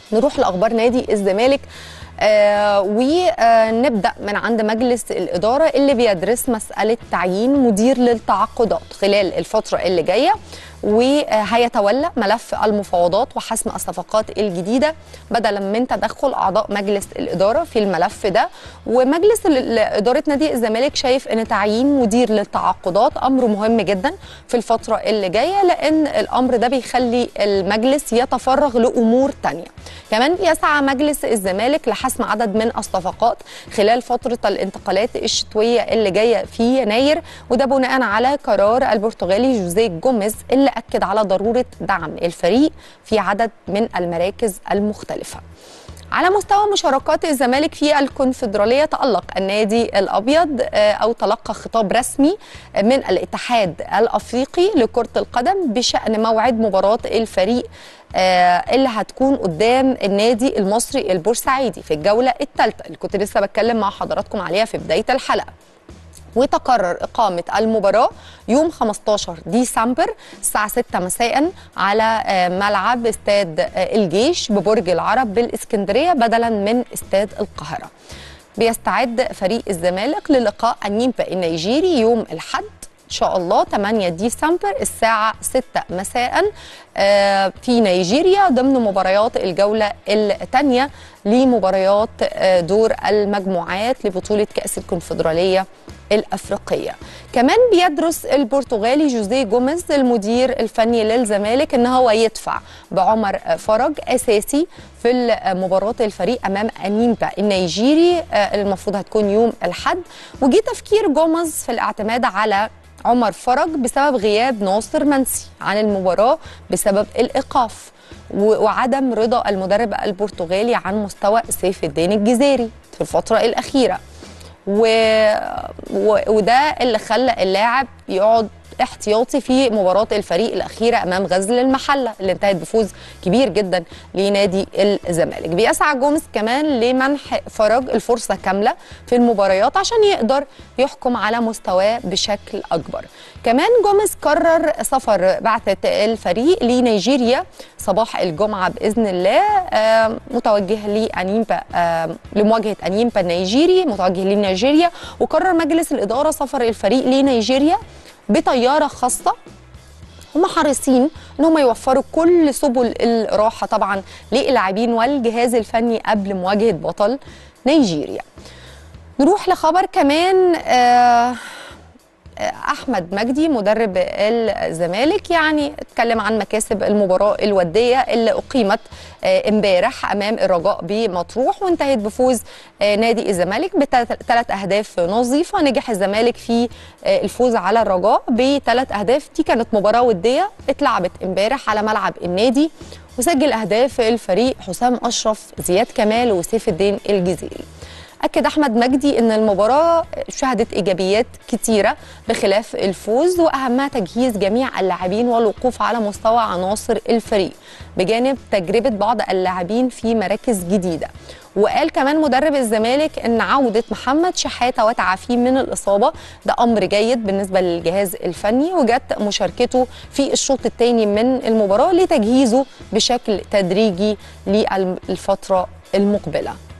نروح لاخبار نادي الزمالك آه ونبدا من عند مجلس الاداره اللي بيدرس مساله تعيين مدير للتعاقدات خلال الفتره اللي جايه وهيتولى ملف المفاوضات وحسم الصفقات الجديده بدلا من تدخل اعضاء مجلس الاداره في الملف ده ومجلس اداره نادي الزمالك شايف ان تعيين مدير للتعاقدات امر مهم جدا في الفتره اللي جايه لان الامر ده بيخلي المجلس يتفرغ لامور تانية كمان بيسعى مجلس الزمالك لحسم عدد من الصفقات خلال فتره الانتقالات الشتويه اللي جايه في يناير وده بناء على قرار البرتغالي جوزيه جوميز اللي اكد على ضروره دعم الفريق في عدد من المراكز المختلفه على مستوى مشاركات الزمالك في الكونفدراليه تالق النادي الابيض او تلقى خطاب رسمي من الاتحاد الافريقي لكره القدم بشان موعد مباراه الفريق اللي هتكون قدام النادي المصري البورسعيدي في الجوله الثالثه اللي كنت لسه بتكلم مع حضراتكم عليها في بدايه الحلقه وتقرر إقامة المباراة يوم 15 ديسمبر الساعة 6 مساء على ملعب استاد الجيش ببرج العرب بالإسكندرية بدلا من استاد القاهرة بيستعد فريق الزمالك للقاء النيمبا النيجيري يوم الحد ان شاء الله 8 ديسمبر الساعه 6 مساء في نيجيريا ضمن مباريات الجوله الثانيه لمباريات دور المجموعات لبطوله كاس الكونفدراليه الافريقيه كمان بيدرس البرتغالي جوزيه جوميز المدير الفني للزمالك ان هو يدفع بعمر فرج اساسي في مباراه الفريق امام انيمبا النيجيري المفروض هتكون يوم الاحد وجي تفكير جوميز في الاعتماد على عمر فرج بسبب غياب ناصر منسي عن المباراه بسبب الايقاف وعدم رضا المدرب البرتغالي عن مستوى سيف الدين الجزيري في الفتره الاخيره و... و... وده اللي خلى اللاعب يقعد احتياطي في مباراة الفريق الأخيرة أمام غزل المحلة اللي انتهت بفوز كبير جدا لنادي الزمالك بيسعى جوميز كمان لمنح فرج الفرصة كاملة في المباريات عشان يقدر يحكم على مستواه بشكل أكبر كمان جوميز قرر سفر بعثة الفريق لنيجيريا صباح الجمعة بإذن الله متوجه لأنيمبا لمواجهة أنيمبا النيجيري متوجه لنيجيريا وقرر مجلس الإدارة سفر الفريق لنيجيريا بطياره خاصه هم حريصين ان هم يوفروا كل سبل الراحه طبعا للاعبين والجهاز الفني قبل مواجهه بطل نيجيريا نروح لخبر كمان آه احمد مجدي مدرب الزمالك يعني اتكلم عن مكاسب المباراه الوديه اللي اقيمت امبارح امام الرجاء بمطروح وانتهت بفوز نادي الزمالك بثلاث اهداف نظيفه نجح الزمالك في الفوز على الرجاء بثلاث اهداف دي كانت مباراه وديه اتلعبت امبارح على ملعب النادي وسجل اهداف الفريق حسام اشرف زياد كمال وسيف الدين الجزيري أكد أحمد مجدي أن المباراة شهدت إيجابيات كتيرة بخلاف الفوز وأهمها تجهيز جميع اللاعبين والوقوف على مستوى عناصر الفريق بجانب تجربة بعض اللاعبين في مراكز جديدة وقال كمان مدرب الزمالك ان عوده محمد شحاته وتعافيه من الاصابه ده امر جيد بالنسبه للجهاز الفني وجت مشاركته في الشوط الثاني من المباراه لتجهيزه بشكل تدريجي للفتره المقبله